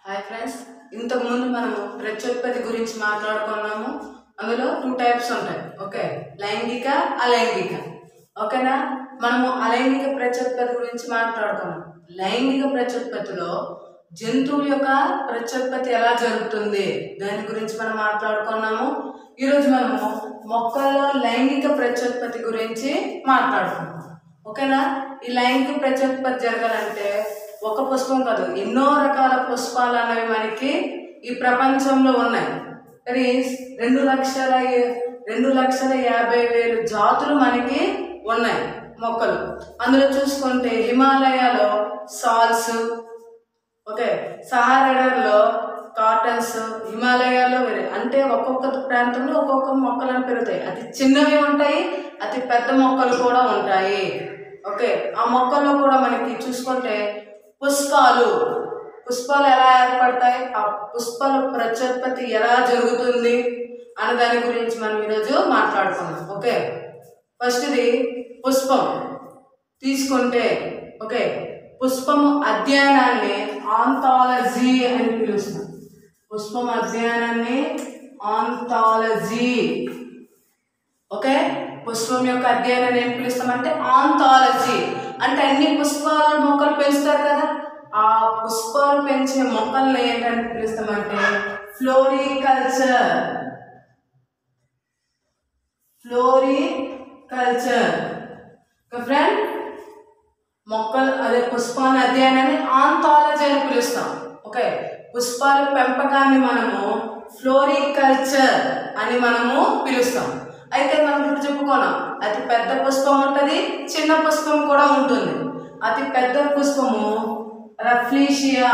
hi friends ఇంతకు ముందు మనము ప్రత్యుత్పత్తి గురించి మాట్లాడుకున్నాము అందులో టూ టైప్స్ ఉంటాయి ఓకే లైంగిక అలైంగిక ఓకేనా మనము అలైంగిక ప్రత్యుత్పత్తి గురించి మాట్లాడుకున్నాం లైంగిక ప్రత్యుత్పత్తిలో జంతువుల యొక్క ప్రత్యుత్పత్తి ఎలా జరుగుతుంది దాని గురించి మనం మాట్లాడుకున్నాము ఈరోజు మనము మొక్కల్లో లైంగిక ప్రత్యుత్పత్తి గురించి మాట్లాడుకున్నాం ఓకేనా ఈ లైంగిక ప్రత్యుత్పత్తి జరగాలంటే ఒక పుష్పం కాదు ఎన్నో రకాల పుష్పాలు అనేవి మనకి ఈ ప్రపంచంలో ఉన్నాయి అది రెండు లక్షల ఏ- రెండు లక్షల యాభై వేలు జాతులు మనకి ఉన్నాయి మొక్కలు అందులో చూసుకుంటే హిమాలయాలో సాల్స్ ఓకే సహారాలో కాటన్స్ హిమాలయాల్లో వేరే అంటే ఒక్కొక్క ప్రాంతంలో ఒక్కొక్క మొక్కలు అని పెరుగుతాయి అతి చిన్నవి ఉంటాయి అతి పెద్ద మొక్కలు కూడా ఉంటాయి ఓకే ఆ మొక్కల్లో కూడా మనకి చూసుకుంటే పుష్పాలు పుష్పాలు ఎలా ఏర్పడతాయి ఆ పుష్పాల ప్రత్యుత్పత్తి ఎలా జరుగుతుంది అనే దాని గురించి మనం ఈరోజు మాట్లాడుకుందాం ఓకే ఫస్ట్ది పుష్పం తీసుకుంటే ఓకే పుష్పము అధ్యయనాన్ని ఆంథాలజీ అని పిలుస్తాం పుష్పం అధ్యయనాన్ని ఆంథాలజీ ఓకే పుష్పం యొక్క అధ్యయనాన్ని ఏం పిలుస్తామంటే ఆంథాలజీ అంటే అన్ని పుష్పాలు మొక్కలు పెంచుతారు కదా ఆ పుష్పాలు పెంచే మొక్కల్ని ఏంటని పిలుస్తామంటే ఫ్లోరికల్చర్ ఫ్లోరికల్చర్ ఫ్రెండ్ మొక్కలు అదే పుష్పాల అధ్యయనాన్ని ఆంథాలజీ అని పిలుస్తాం ఓకే పుష్పాల పెంపకాన్ని మనము ఫ్లోరికల్చర్ అని మనము పిలుస్తాం అయితే మనం ఇప్పుడు చెప్పుకున్నాం అతి పెద్ద పుష్పం ఉంటుంది చిన్న పుష్పం కూడా ఉంటుంది అతి పెద్ద పుష్పము రఫ్లీషియా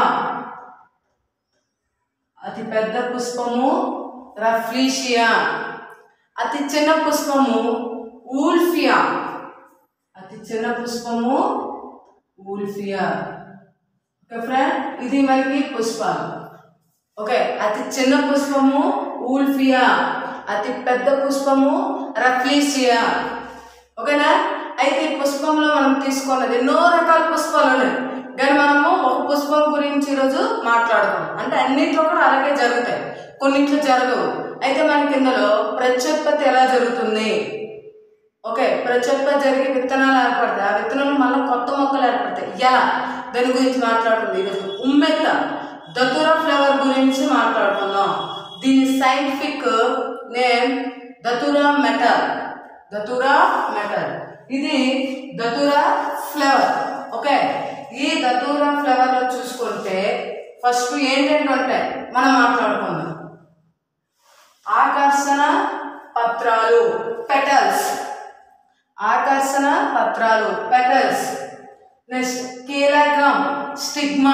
అతి పెద్ద పుష్పము రఫ్లీషియా అతి చిన్న పుష్పము ఊల్ఫియా అతి చిన్న పుష్పము ఊల్ఫియా ఓకే ఫ్రెండ్ ఇది మనకి పుష్పాలు ఓకే అతి చిన్న పుష్పము ఊల్ఫియా అతి పెద్ద పుష్పము రఫ్లీసియా ఓకేనా అయితే ఈ పుష్పంలో మనం తీసుకున్నది ఎన్నో రకాల పుష్పాలు ఉన్నాయి కానీ మనము ఒక పుష్పం గురించి ఈరోజు మాట్లాడుతాం అంటే అన్నింటిలో కూడా అలాగే జరుగుతాయి కొన్నింట్లో జరగవు అయితే మనకి ఇందులో ప్రత్యుత్పత్తి ఎలా జరుగుతుంది ఓకే ప్రత్యుత్పత్తి జరిగి విత్తనాలు ఏర్పడతాయి ఆ విత్తనాలు మళ్ళీ కొత్త మొక్కలు ఏర్పడతాయి ఎలా దాని గురించి మాట్లాడుతుంది ఈరోజు ఉమ్మెత్త దతురా ఫ్లవర్ గురించి మాట్లాడుకుందాం దీని scientific name Datura metel Datura metel ఇది దతురా ఫ్లవర్ ఓకే ఈ దతురా ఫ్లవర్ లో చూసుకుంటే ఫస్ట్ ఏంటంటే ఉంటాయి మనం మాట్లాడుకుందాం ఆకర్షణ పత్రాలు పెటల్స్ ఆకర్షణ పత్రాలు పెటల్స్ నెక్స్ట్ కీలకం స్టిగ్మా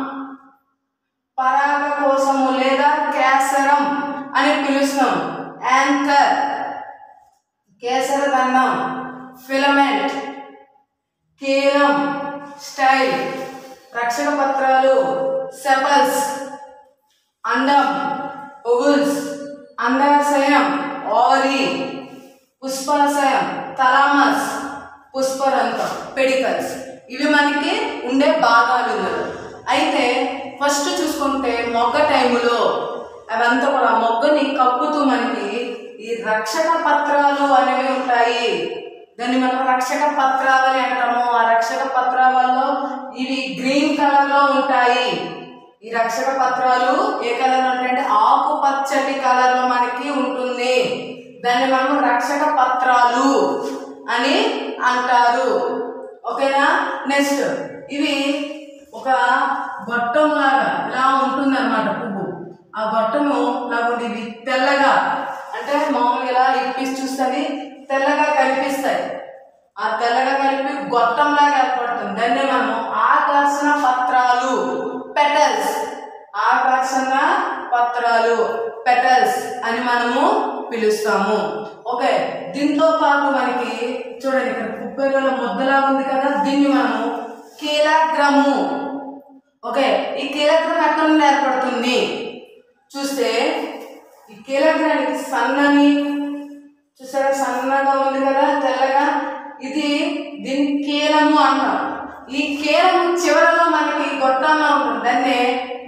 పరాగ కోశము లేదా కేసరం అని పిలుస్తాం యాంకర్ కేసరదండం ఫిలమెంట్ కీలం స్టైల్ రక్షణ పత్రాలు సెపల్స్ అండం ఓవుల్స్ అండాశయం ఓవరీ పుష్పాశయం తలామస్ పుష్పరంతం పెడికల్స్ ఇవి మనకి ఉండే భాగాలు ఇందులో అయితే ఫస్ట్ చూసుకుంటే మొగ్గ టైములో అవంతా కూడా మొగ్గని కప్పుతూ మనకి ఈ రక్షక పత్రాలు అనేవి ఉంటాయి దాన్ని మనం రక్షక పత్రాలు అని అంటాము ఆ రక్షక పత్రాలలో ఇవి గ్రీన్ కలర్ లో ఉంటాయి ఈ రక్షక పత్రాలు ఏ కలర్ ఉంటాయంటే ఆకుపచ్చటి కలర్ లో మనకి ఉంటుంది దాన్ని మనం రక్షక పత్రాలు అని అంటారు ఓకేనా నెక్స్ట్ ఇవి ఒక గొట్టం లాగా ఇలా ఉంటుంది అనమాట పువ్వు ఆ గొట్టము లాగుండి ఇవి తెల్లగా అంటే మామూలుగా ఇలా ఇప్పిసి చూస్తే తెల్లగా కనిపిస్తాయి ఆ తెల్లగా కలిపి గొట్టంలాగా ఏర్పడుతుంది దాన్ని మనము ఆకర్షణ పత్రాలు పెటల్స్ ఆకర్షణ పత్రాలు పెటల్స్ అని మనము పిలుస్తాము ఓకే దీంతో పాటు మనకి చూడండి ఇక్కడ కుప్పేరుల ముద్దలా ఉంది కదా దీన్ని మనము కీలగ్రము ఓకే ఈ కీలగ్రం ఎక్కడ నుండి ఏర్పడుతుంది చూస్తే ఈ కీలగ్రానికి సన్నని చూసారా సన్నగా ఉంది కదా తెల్లగా ఇది దీని కీలము అంటాం ఈ కీలము చివరలో మనకి గొట్టంలో ఉంటుంది దాన్నే కీల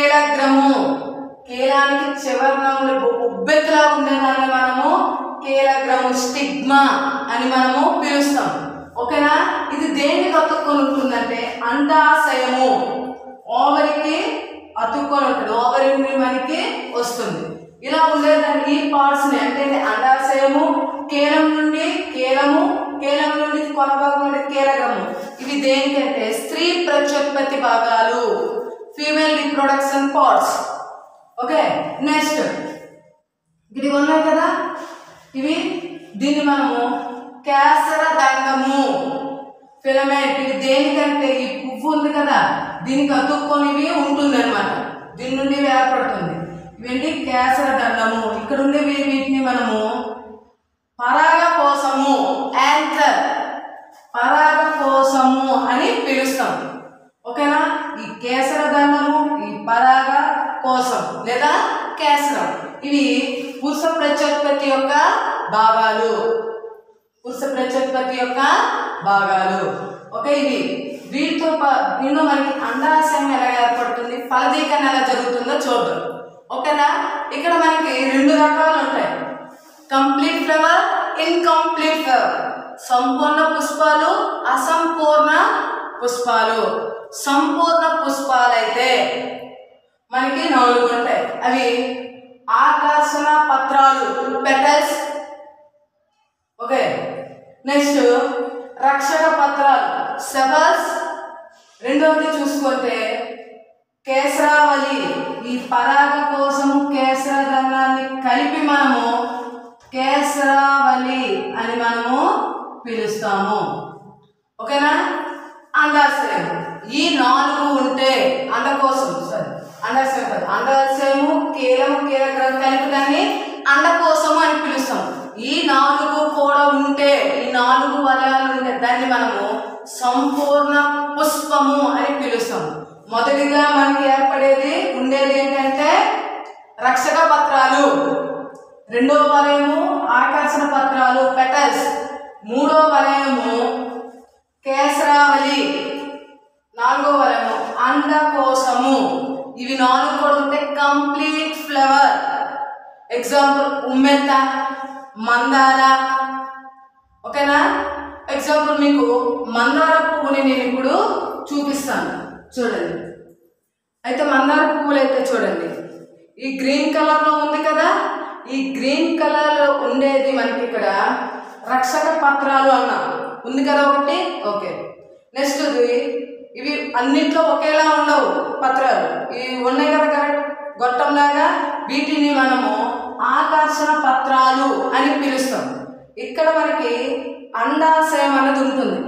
కీలగ్రము కీలానికి చివరన ఉండే ఉబ్బెత్తులా ఉండేదాన్ని మనము కీలగ్రము స్టిగ్మా అని మనము పిలుస్తాం ఓకేనా ఇది దేనికి అతుక్కొని ఉంటుందంటే అండాశయము ఓవరికి అతుక్కొని ఉంటుంది ఓవరి నుండి మనకి వస్తుంది ఇలా ఉండేదాన్ని ఈ పార్ట్స్ ని అంటే అండాశయము కేలం నుండి కేలము కేలం నుండి కొనభాగం నుండి కేలగము ఇవి దేనికంటే స్త్రీ ప్రత్యుత్పత్తి భాగాలు female reproduction parts okay next ఇది ఉన్నాయి కదా ఇవి దీన్ని మనము కేసర దండము ఫిలమెంట్ ఇది దేనికంటే ఈ పువ్వు ఉంది కదా దీనికి అతుక్కొనివి ఉంటుంది అనమాట దీని నుండి ఇవి ఏర్పడుతుంది ఇవేంటి కేసర దండము ఇక్కడ ఉండేవి వీటిని మనము పరాగ కోసము యాంకర్ పరాగ కోసము అని పిలుస్తాం ఓకేనా ఈ కేసర దండము ఈ పరాగ కోసం లేదా కేసరం ఇవి పురుష ప్రత్యుత్పత్తి యొక్క భాగాలు పురుష ప్రత్యుత్పత్తి యొక్క భాగాలు ఓకే ఇవి వీటితో పా- దీనిలో మనకి అండాశయం ఎలా ఏర్పడుతుంది ఫలదీకరణ ఎలా జరుగుతుందో చూద్దాం ఓకేనా ఇక్కడ మనకి రెండు రకాలు ఉంటాయి కంప్లీట్ ఫ్లవర్ ఇన్కంప్లీట్ ఫ్లవర్ సంపూర్ణ పుష్పాలు అసంపూర్ణ పుష్పాలు సంపూర్ణ పుష్పాలైతే మనకి నాలుగు ఉంటాయి అవి ఆకర్షణ పత్రాలు పెటల్స్ ఓకే నెక్స్ట్ రక్షక పత్రాలు సెబల్స్ రెండవది చూసుకుంటే కేసరావళి ఈ పరాగ కోసము కేసరదండాన్ని కలిపి మనము కేసరావళి అని మనము పిలుస్తాము ఓకేనా అండాశయం ఈ నాలుగు ఉంటే అండకోశం సారీ అండాశయం కాదు అండాశయము కీలము కీలగ్రం కలిపి దాన్ని అండకోశము అని పిలుస్తాం ఈ నాలుగు కూడా ఉంటే ఈ నాలుగు వలయాలు ఉంటే దాన్ని మనము సంపూర్ణ పుష్పము అని పిలుస్తాం మొదటిగా మనకి ఏర్పడేది ఉండేది ఏంటంటే రక్షక పత్రాలు రెండవ వలయము ఆకర్షణ పత్రాలు పెటల్స్ మూడో వలయము కేసరావళి నాలుగో వలయము అండకోశము ఇవి నాలుగు కూడా ఉంటే కంప్లీట్ ఫ్లవర్ ఎగ్జాంపుల్ ఉమ్మెత్త మందార ఓకేనా ఎగ్జాంపుల్ మీకు మందార పువ్వుని నేను ఇప్పుడు చూపిస్తాను చూడండి అయితే మందార పువ్వులు అయితే చూడండి ఈ గ్రీన్ కలర్లో ఉంది కదా ఈ గ్రీన్ కలర్లో ఉండేది మనకి ఇక్కడ రక్షక పత్రాలు అన్నాం ఉంది కదా ఒకటి ఓకే నెక్స్ట్ ఇవి అన్నిట్లో ఒకేలా ఉండవు పత్రాలు ఇవి ఉన్నాయి కదా కరెక్ట్ గొట్టంలాగా వీటిని మనము ఆకర్షణ పత్రాలు అని పిలుస్తాం ఇక్కడ మనకి అండాశయం అనేది ఉంటుంది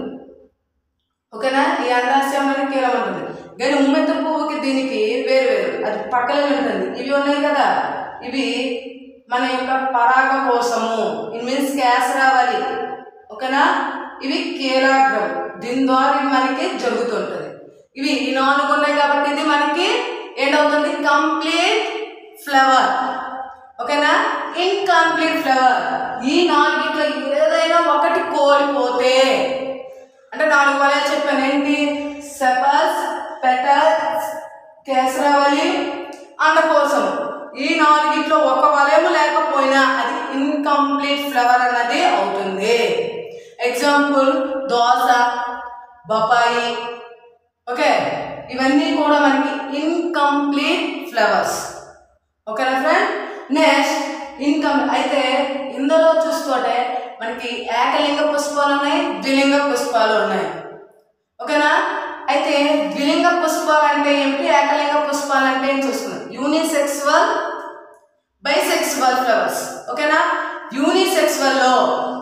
ఓకేనా ఈ అండాశయం అనేది కీలం ఉంటుంది కానీ ఉమ్మెత్త పువ్వుకి దీనికి వేరు వేరు అది పక్కనే ఉంటుంది ఇవి ఉన్నాయి కదా ఇవి మన యొక్క పరాగ కోసము ఇట్ మీన్స్ కేసరావళి ఓకేనా ఇవి కీలాగ్రం దీని ద్వారా ఇవి మనకి జరుగుతుంటుంది ఇవి ఈ నాలుగు ఉన్నాయి కాబట్టి ఇది మనకి ఏంటవుతుంది కంప్లీట్ ఫ్లవర్ ఓకేనా ఇన్కంప్లీట్ ఫ్లవర్ ఈ నాలుగిట్లో ఏదైనా ఒకటి కోల్పోతే అంటే నాలుగు వలయాలు చెప్పాను ఏంటి సెపల్స్ పెటల్స్ కేసరావళి అండకోశం ఈ నాలుగిట్లో ఒక వలయము లేకపోయినా అది ఇన్కంప్లీట్ ఫ్లవర్ అన్నది అవుతుంది ఎగ్జాంపుల్ దోస బొప్పాయి ఓకే ఇవన్నీ కూడా మనకి ఇన్కంప్లీట్ ఫ్లవర్స్ ఓకేనా ఫ్రెండ్ నెక్స్ట్ ఇన్కమ్ అయితే ఇందులో చూసుకుంటే మనకి ఏకలింగ పుష్పాలు ఉన్నాయి ద్విలింగ పుష్పాలు ఉన్నాయి ఓకేనా అయితే ద్విలింగ పుష్పాలు అంటే ఏమిటి ఏకలింగ పుష్పాలు అంటే ఏం చూసుకున్నాం యూనిసెక్సువల్ బైసెక్సువల్ ఫ్లవర్స్ ఓకేనా యూనిసెక్సువల్లో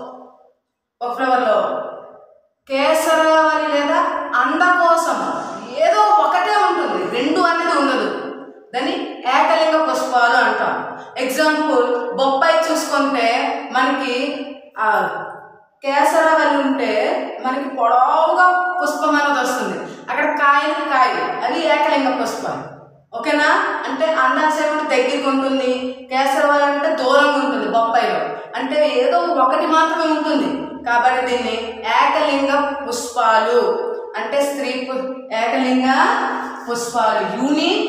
ఒక ఫ్లవర్లో కేసరావళి లేదా అండకోశం ఏదో ఒకటే ఉంటుంది రెండు అనేది ఉండదు దాన్ని ఏకలింగ పుష్పాలు అంటాం ఎగ్జాంపుల్ బొప్పాయి చూసుకుంటే మనకి ఆ కేసరవల్లి ఉంటే మనకి పొడవుగా పుష్పం అనేది వస్తుంది అక్కడ కాయలు కాయ అది ఏకలింగ పుష్పం ఓకేనా అంటే అండాశయం అంటే దగ్గరికి ఉంటుంది కేసరవల్లి అంటే దూరంగా ఉంటుంది బొప్పాయిలో అంటే ఏదో ఒకటి మాత్రమే ఉంటుంది కాబట్టి దీన్ని ఏకలింగ పుష్పాలు అంటే స్త్రీ పు- ఏకలింగ పుష్పాలు యూని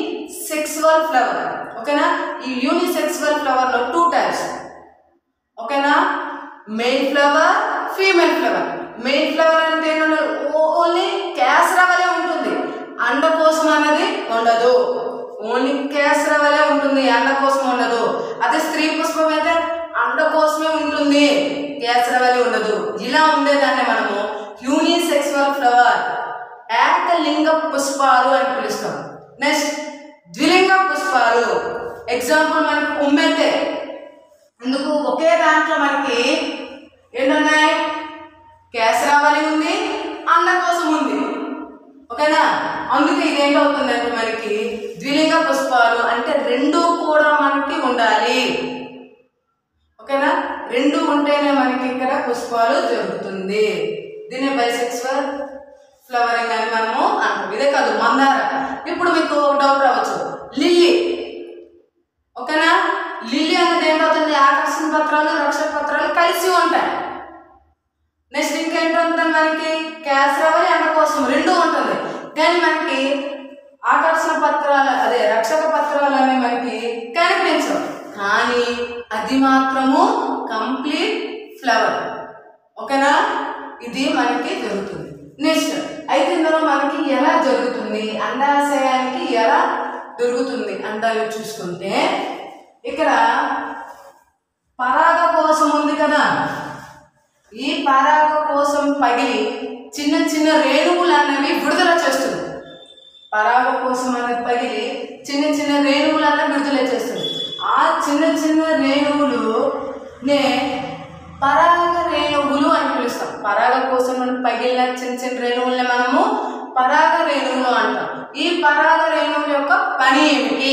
సెక్సువల్ ఫ్లవర్ ఓకేనా ఈ యూనిసెక్సువల్ ఫ్లవర్ లో టూ టైప్స్ ఓకేనా male flower female flower male flower అంటే ఏంటంటే ఓన్లీ కేసర వలె ఉంటుంది అండకోశం అన్నది ఉండదు ఓన్లీ కేసర వలె ఉంటుంది అండకోశం ఉండదు అదే స్త్రీ పుష్పం అయితే అండకోశమే ఉంటుంది కేసర వలె ఉండదు ఇలా ఉండేదాన్ని మనము యూనిసెక్సువల్ ఫ్లవర్ ఏకలింగ పుష్పాలు అని పిలుస్తాం నెక్స్ట్ ద్విలింగ పుష్పాలు ఎగ్జాంపుల్ మనకి ఉమ్మెత్తే ఎందుకు ఒకే దాంట్లో మనకి ఏంటున్నాయి కేసరావళి ఉంది అండకోశం ఉంది ఓకేనా అందుకే ఇదేంటవుతుంది అంటే మనకి ద్విలింగ పుష్పాలు అంటే రెండు కూడా మనకి ఉండాలి ఓకేనా రెండు ఉంటేనే మనకి ఇక్కడ పుష్పాలు జరుగుతుంది దీన్ని బైసెక్సువల్ ఫ్లవరింగ్ అని మనము అంటాం ఇదే కాదు మందార ఇప్పుడు మీకు డౌట్ రావచ్చు లిల్లీ ఓకేనా లిల్లీ అనేది ఏంటవుతుంది ఆకర్షణ పత్రాలు రక్షణ పత్రాలు కలిసి ఉంటాయి నెక్స్ట్ ఇంకేంటుంది మనకి కేసరవలి అండ కోసం రెండు ఉంటుంది కానీ మనకి ఆకర్షణ పత్రాలు అదే రక్షక పత్రాలు అనేవి మనకి కనిపించవు కానీ అది మాత్రము కంప్లీట్ ఫ్లవర్ ఓకేనా ఇది మనకి జరుగుతుంది నెక్స్ట్ అయితే ఇందులో మనకి ఎలా జరుగుతుంది అండాశయానికి ఎలా దొరుకుతుంది అంటారు చూసుకుంటే ఇక్కడ పరాగ కోసం ఉంది కదా ఈ పరాగ కోసం పగిలి చిన్న చిన్న రేణువులు అన్నవి విడుదల చేస్తుంది పరాగ కోసం అనేది పగిలి చిన్న చిన్న రేణువులు అన్నవి విడుదల చేస్తుంది ఆ చిన్న చిన్న రేణువులు నే పరాగ రేణువులు అని పిలుస్తాం పరాగ కోసం మనం పగిలిన చిన్న చిన్న రేణువుల్ని మనము పరాగ రేణువులు అంటాం ఈ పరాగ రేణువుల యొక్క పని ఏమిటి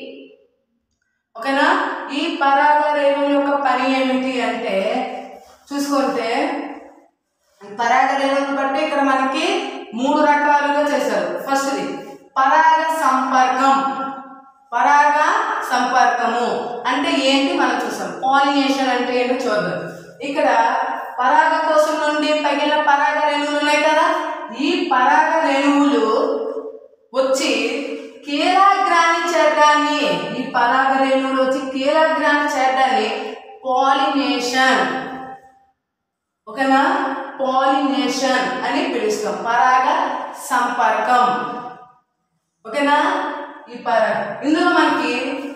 ఓకేనా ఈ పరాగ రేణువుల యొక్క పని ఏమిటి అంటే చూసుకుంటే పరాగ రేణువులను బట్టి ఇక్కడ మనకి మూడు రకాలుగా చేశారు ఫస్ట్ది పరాగ సంపర్కం పరాగ సంపర్కము అంటే ఏంటి మనం చూసాం పాలినేషన్ అంటే ఏంటో చూద్దాం ఇక్కడ పరాగ కోసం నుండి పగిలిన పరాగ రేణువులు ఉన్నాయి కదా ఈ పరాగ రేణువులు వచ్చి కీలాగ్రాన్ని చేరడాన్ని ఈ పరాగ రేణువులు వచ్చి కీలాగ్రాన్ని చేరడాన్ని పాలినేషన్ ఓకేనా పాలినేషన్ అని పిలుస్తాం పరాగ సంపర్కం ఓకేనా ఈ పరాగ ఇందులో మనకి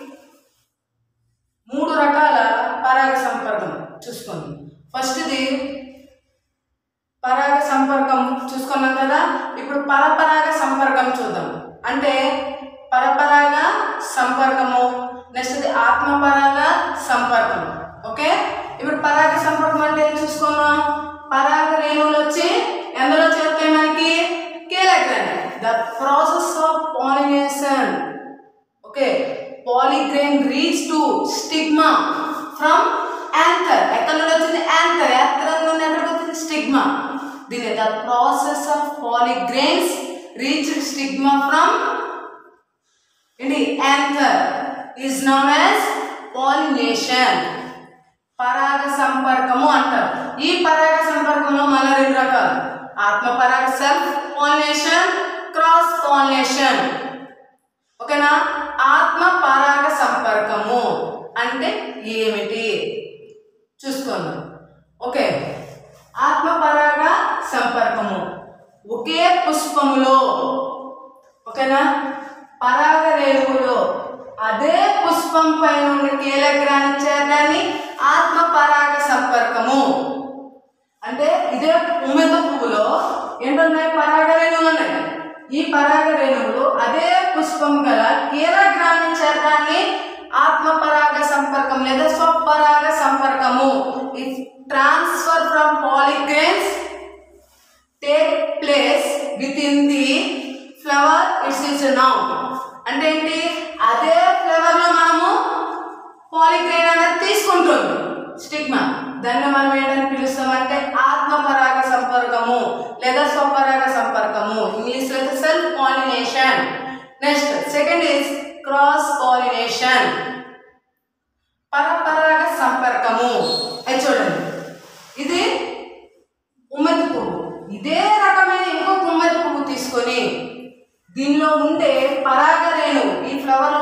మూడు రకాల పరాగ సంపర్కం చూసుకోండి ఫస్ట్ది పరాగ సంపర్కం చూసుకున్నాం కదా ఇప్పుడు పరపరాగ సంపర్కం చూద్దాం అంటే పరపరాగ సంపర్కము నెక్స్ట్ ఆత్మపరాగ సంపర్కం ఓకే ఇప్పుడు పరాగ సంపర్కం అంటే ఏం చూసుకున్నాం పరాగ రేణువులు వచ్చి ఎందులో చేరుతాయి మనకి కీలగ్రాన్ the process of pollination okay pollen grain reach to stigma from anther ఎక్కడ నుండి వచ్చింది యాంథర్ యాంథర్ నుండి ఎక్కడికి వచ్చింది స్టిగ్మా దీని the process of pollen grains reach stigma from ఏంటి anther is known as pollination పరాగ సంపర్కము అంటారు ఈ పరాగ సంపర్కంలో మళ్ళీ రెండు రకాలు ఆత్మ పరాగ సెల్ఫ్ పాలినేషన్ క్రాస్ పాలినేషన్ ఓకేనా ఆత్మ పరాగ సంపర్కము అంటే ఏమిటి చూసుకుందాం ఓకే ఆత్మ పరాగ సంపర్కము ఒకే పుష్పములో ఓకేనా పరాగ రేణువులో అదే పుష్పం పైన ఉన్న కీలగ్రాన్ని చేరడాన్ని ఆత్మ పరాగ సంపర్కము అంటే ఇదే ఉమెద పువ్వులో ఏంటున్నాయి పరాగ రేణువులు ఉన్నాయి ఈ పరాగ రేణువులు అదే పుష్పం గల కీలగ్రాన్ని చేరడాన్ని ఆత్మ పరాగ సంపర్కం లేదా స్వపరాగ సంపర్కము it transfer from pollen grains take place within the flower it's is known అంటే ఏంటి అదే ఫ్లవర్ లో మనము పాలిగ్రెయిన్ అనేది తీసుకుంటుంది స్టిగ్మా దాన్ని మనం ఏంటని పిలుస్తామంటే ఆత్మపరాగ సంపర్కము లేదా స్వపరాగ సంపర్కము ఇంగ్లీష్లో అయితే self pollination next second is cross pollination పరపరాగ సంపర్కము అది చూడండి ఇది ఉమ్మెత్తి పువ్వు ఇదే రకమైన ఇంకొక ఉమ్మెత్తి పువ్వు తీసుకొని దీనిలో ఉండే పరాగ రేణువు ఈ ఫ్లవర్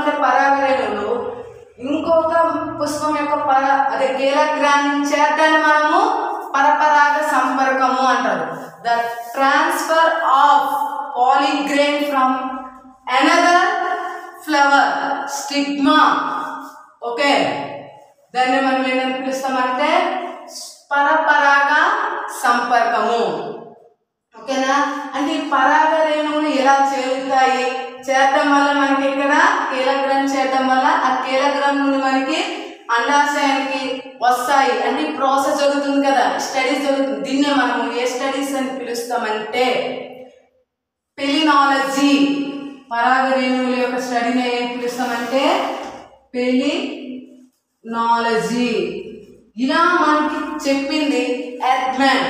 పుష్పం యొక్క పర అదే కీలగ్రాన్ని చేద్దాన్ని మనము పరపరాగ సంపర్కము అంటారు the transfer of pollen grain from another flower stigma okay దాన్ని మనం ఏంటని పిలుస్తామంటే పరపరాగ సంపర్కము ఓకేనా అంటే ఈ పరాగ రేణువులు ఎలా చేరుతాయి చేరడం వల్ల మనకి ఇక్కడ కీలగ్రం చేయడం వల్ల ఆ కీలగ్రం నుండి మనకి అండాశయానికి వస్తాయి అంటే ఈ ప్రాసెస్ జరుగుతుంది కదా స్టడీస్ జరుగుతుంది దీన్నే మనము ఏ స్టడీస్ అని పిలుస్తామంటే పెలినాలజీ పరాగ రేణువుల యొక్క స్టడీని ఏం పిలుస్తామంటే పెలినాలజీ ఇలా మనకి చెప్పింది ఎడ్మెన్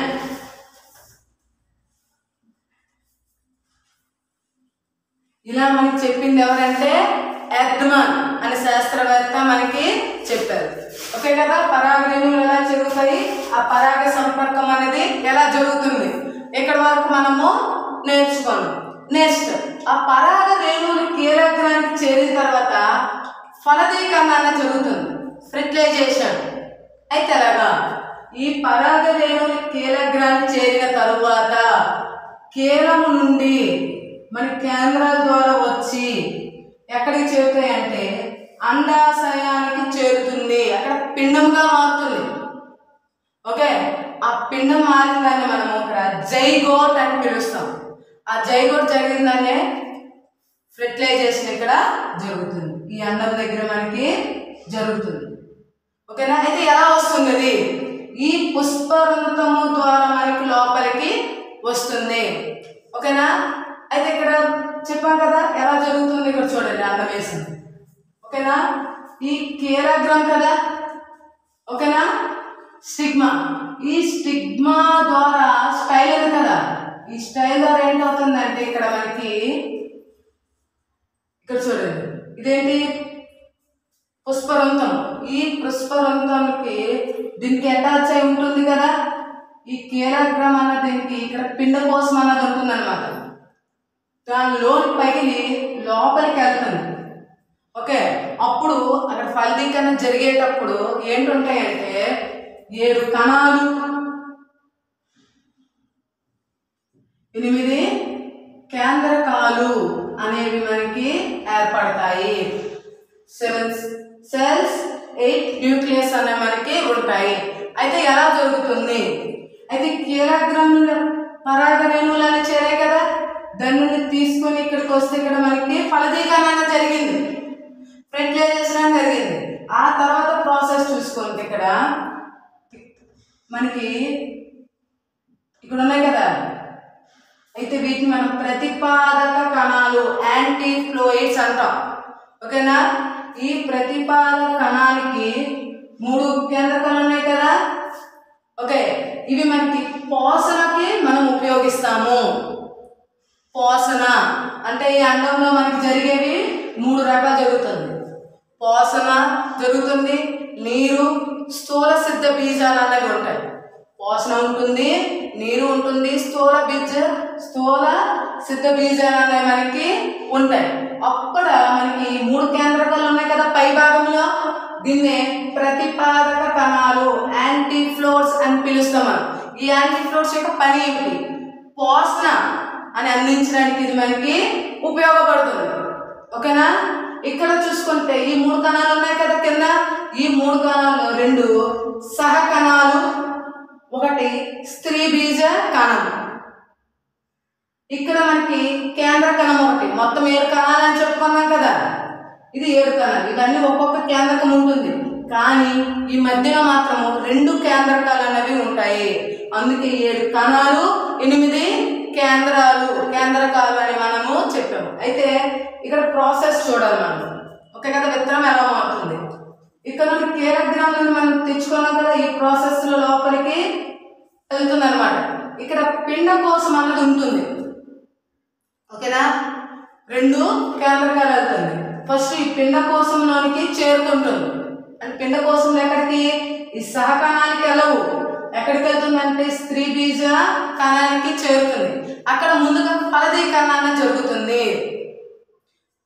ఇలా మనకి చెప్పింది ఎవరంటే ఎడ్మన్ అనే శాస్త్రవేత్త మనకి చెప్పారు ఓకే కదా పరాగ రేణువులు ఎలా జరుగుతాయి ఆ పరాగ సంపర్కం అనేది ఎలా జరుగుతుంది ఇక్కడ వరకు మనము నేర్చుకున్నాం నెక్స్ట్ ఆ పరాగ రేణువులు కీలగ్రానికి చేరిన తర్వాత ఫలదీకరణ అనేది జరుగుతుంది ఫెర్టిలైజేషన్ అయితే ఎలాగా ఈ పరాగ రేణువులు కీలగ్రానికి చేరిన తరువాత కీలము నుండి మన కేంద్రాల ద్వారా వచ్చి ఎక్కడికి చేరుతాయి అంటే అండాశయానికి చేరుతుంది అక్కడ పిండంగా మారుతుంది ఓకే ఆ పిండం మారిందాన్ని మనము ఇక్కడ జైగోట్ అని పిలుస్తాం ఆ జైగోట్ జరిగిందనే ఫెర్టిలైజేషన్ ఇక్కడ జరుగుతుంది ఈ అండం దగ్గర మనకి జరుగుతుంది ఓకేనా అయితే ఎలా వస్తుంది అది ఈ పుష్పరంతము ద్వారా మనకి లోపలికి వస్తుంది ఓకేనా అయితే ఇక్కడ చెప్పాం కదా ఎలా జరుగుతుంది ఇక్కడ చూడండి అందం వేసింది ఓకేనా ఈ కీరాగ్రం కదా ఓకేనా స్టిగ్మా ఈ స్టిగ్మా ద్వారా స్టైల్ ఉంది కదా ఈ స్టైల్ ద్వారా ఏంటవుతుందంటే ఇక్కడ మనకి ఇక్కడ చూడండి ఇదేంటి పుష్పరంతం ఈ పుష్పరంతానికి దీనికి అటాచ్ అయి ఉంటుంది కదా ఈ కీలగ్రం అన్న దీనికి ఇక్కడ పిండకోశం అన్నది ఉంటుంది అనమాట దాని లోన్ పగిలి లోపలికి వెళ్తుంది ఓకే అప్పుడు అక్కడ ఫలితీకరణ జరిగేటప్పుడు ఏంటుంటాయంటే ఏడు కణాలు ఎనిమిది కేంద్రకాలు అనేవి మనకి ఏర్పడతాయి సెవెన్ సెల్స్ ఎయిట్ న్యూక్లియస్ అనే మనకి ఉంటాయి అయితే ఎలా జరుగుతుంది అయితే కీలగ్రముల పరాగ రేణువులు అని చేరాయి కదా దాని నుండి తీసుకొని ఇక్కడికి వస్తే ఇక్కడ మనకి ఫలదీకరణ అనేది జరిగింది ఫెర్టిలైజేషన్ అనేది జరిగింది ఆ తర్వాత ప్రాసెస్ చూసుకోండి ఇక్కడ మనకి ఇక్కడ ఉన్నాయి కదా అయితే వీటిని మనం ప్రతిపాదక కణాలు యాంటీ ఫ్లోయిడ్స్ అంటాం ఓకేనా ఈ ప్రతిపాదక కణానికి మూడు కేంద్రకాలు ఉన్నాయి కదా ఓకే ఇవి మనకి పోషణకి మనం ఉపయోగిస్తాము పోషణ అంటే ఈ అండంలో మనకి జరిగేవి మూడు రకాలు జరుగుతుంది పోషణ జరుగుతుంది నీరు స్థూల సిద్ధ బీజాలు అనేవి ఉంటాయి పోషణ ఉంటుంది నీరు ఉంటుంది స్థూల బీజ స్థూల సిద్ధ బీజాలు అనేవి మనకి ఉంటాయి అప్పుడు మనకి ఈ మూడు కేంద్రకాలు ఉన్నాయి కదా పై భాగంలో దీన్నే ప్రతిపాదక కణాలు యాంటీ ఫ్లోర్స్ అని పిలుస్తాం మనం ఈ యాంటీ ఫ్లోర్స్ యొక్క పని ఏమిటి పోషణ అని అందించడానికి ఇది మనకి ఉపయోగపడుతుంది ఓకేనా ఇక్కడ చూసుకుంటే ఈ మూడు కణాలు ఉన్నాయి కదా కింద ఈ మూడు కణాలు రెండు సహ కణాలు ఒకటి స్త్రీ బీజ కణం ఇక్కడ మనకి కేంద్ర కణం ఒకటి మొత్తం ఏడు కణాలు అని చెప్పుకున్నాం కదా ఇది ఏడు కణాలు ఇవన్నీ ఒక్కొక్క కేంద్రకం ఉంటుంది కానీ ఈ మధ్యలో మాత్రము రెండు కేంద్రకాలు అనేవి ఉంటాయి అందుకే ఏడు కణాలు ఎనిమిది కేంద్రాలు కేంద్రకాలు అని మనము చెప్పాము అయితే ఇక్కడ ప్రాసెస్ చూడాలి మనం ఓకే కదా విత్తనం ఎలా మారుతుంది ఇక్కడ నుండి కీలగ్రామ్ నుండి మనం తెచ్చుకున్నాం కదా ఈ ప్రాసెస్ లో లోపలికి వెళ్తుంది అనమాట ఇక్కడ పిండ కోసం అన్నది ఉంటుంది ఓకేనా రెండు కేంద్రకాలు వెళ్తుంది ఫస్ట్ ఈ పిండ కోశంలోనికి చేరుతుంటుంది అంటే పిండ కోశంలో ఎక్కడికి ఈ సహకణానికి వెళ్ళవు ఎక్కడికి వెళ్తుందంటే స్త్రీ బీజ కణానికి చేరుతుంది అక్కడ ముందుగా ఫలదీకరణ అన్నది జరుగుతుంది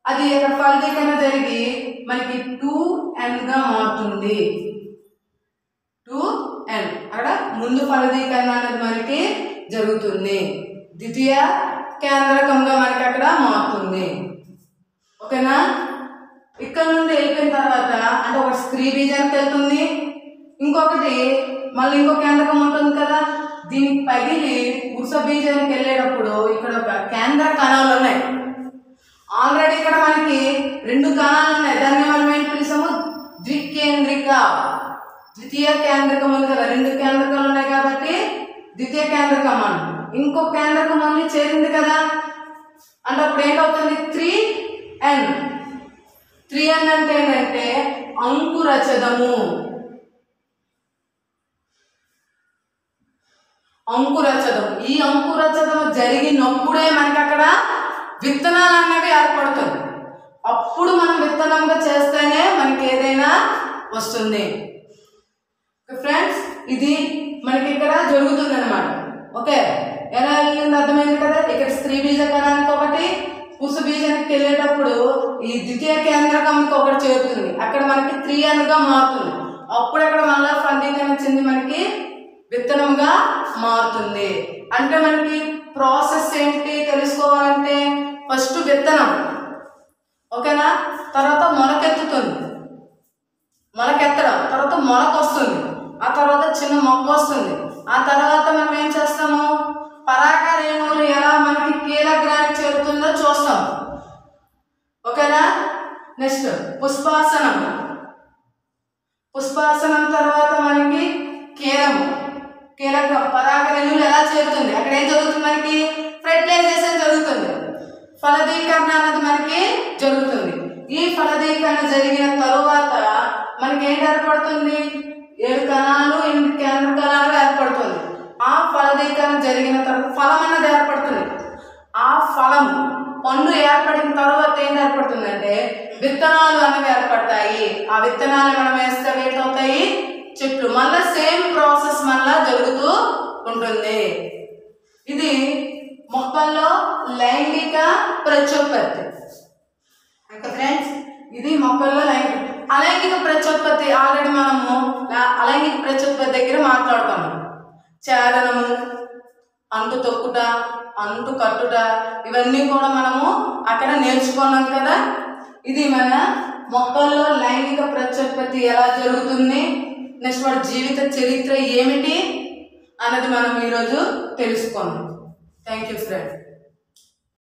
అది ఇక్కడ ఫలదీకరణ జరిగి మనకి టూ గా మారుతుంది టూ ఎన్ అక్కడ ముందు ఫలదీకరణ అనేది మనకి జరుగుతుంది ద్వితీయ కేంద్రకంగా మనకి అక్కడ మారుతుంది ఓకేనా ఇక్కడ నుండి వెళ్ళిపోయిన తర్వాత అంటే ఒక స్త్రీ బీజానికి వెళ్తుంది ఇంకొకటి మళ్ళీ ఇంకో కేంద్రకం ఉంటుంది కదా దీనికి పగిలి పురుష బీజానికి వెళ్ళేటప్పుడు ఇక్కడ ఒక కేంద్ర కణాలు ఉన్నాయి ఆల్రెడీ ఇక్కడ మనకి రెండు కణాలు ఉన్నాయి దాన్ని మనం ఏం పిలిచాము ద్వికేంద్రిక ద్వితీయ కేంద్రకం ఉంది కదా రెండు కేంద్రకాలు ఉన్నాయి కాబట్టి ద్వితీయ కేంద్రకం మనం ఇంకో కేంద్రకం మళ్ళీ చేరింది కదా అంటే అప్పుడు ఏంటవుతుంది త్రీ ఎన్ త్రీ ఎన్ అంటే ఏంటంటే అంకురచదము అంకురచదం ఈ అంకురచదం జరిగినప్పుడే మనకి అక్కడ విత్తనాలు అనేవి ఏర్పడుతుంది అప్పుడు మనం విత్తనంగా చేస్తేనే మనకి ఏదైనా వస్తుంది ఫ్రెండ్స్ ఇది మనకి ఇక్కడ జరుగుతుంది అనమాట ఓకే ఎలా వెళ్ళింది అర్థమైంది కదా ఇక్కడ స్త్రీ బీజ కణానికి ఒకటి పురుష బీజానికి వెళ్ళేటప్పుడు ఈ ద్వితీయ కేంద్రకంకి ఒకటి చేరుతుంది అక్కడ మనకి త్రీ అనగా మారుతుంది అప్పుడు అక్కడ మళ్ళా ఫండీకరణ చెంది మనకి విత్తనంగా మారుతుంది అంటే మనకి ప్రాసెస్ ఏంటి తెలుసుకోవాలంటే ఫస్ట్ విత్తనం ఓకేనా తర్వాత మొలకెత్తుతుంది మొలకెత్తడం తర్వాత మొలక వస్తుంది ఆ తర్వాత చిన్న మొక్క వస్తుంది ఆ తర్వాత మనం ఏం చేస్తాము పరాగ రేణువులు ఎలా మనకి కీలగ్రానికి చేరుతుందో చూస్తాం ఓకేనా నెక్స్ట్ పుష్పాసనం పుష్పాసనం తర్వాత మనకి కీలము కీలకం పరాగ రేణువులు ఎలా చేరుతుంది అక్కడ ఏం జరుగుతుంది మనకి ఫెర్టిలైజేషన్ జరుగుతుంది ఫలదీకరణ అనేది మనకి జరుగుతుంది ఈ ఫలదీకరణ జరిగిన తరువాత మనకి ఏంటి ఏర్పడుతుంది ఏడు కణాలు ఎనిమిది కేంద్ర కణాలు ఏర్పడుతుంది ఆ ఫలదీకరణ జరిగిన తర్వాత ఫలం అన్నది ఏర్పడుతుంది ఆ ఫలం పండు ఏర్పడిన తర్వాత ఏం ఏర్పడుతుందంటే విత్తనాలు అనేవి ఏర్పడతాయి ఆ విత్తనాలు మనం వేస్తే వేటవుతాయి చెట్లు మళ్ళీ సేమ్ ప్రాసెస్ మళ్ళా జరుగుతూ ఉంటుంది ఇది మొక్కల్లో లైంగిక ప్రత్యుత్పత్తి ఓకే ఫ్రెండ్స్ ఇది మొక్కల్లో లైంగిక అలైంగిక ప్రత్యుత్పత్తి ఆల్రెడీ మనము లా- అలైంగిక ప్రత్యుత్పత్తి దగ్గర మాట్లాడుకున్నాం చేదనము అంటు తొక్కుట అంటు కట్టుట ఇవన్నీ కూడా మనము అక్కడ నేర్చుకున్నాం కదా ఇది మన మొక్కల్లో లైంగిక ప్రత్యుత్పత్తి ఎలా జరుగుతుంది నెక్స్ట్ వాడి జీవిత చరిత్ర ఏమిటి అన్నది మనం ఈరోజు తెలుసుకున్నాం థ్యాంక్ యూ ఫ్రెండ్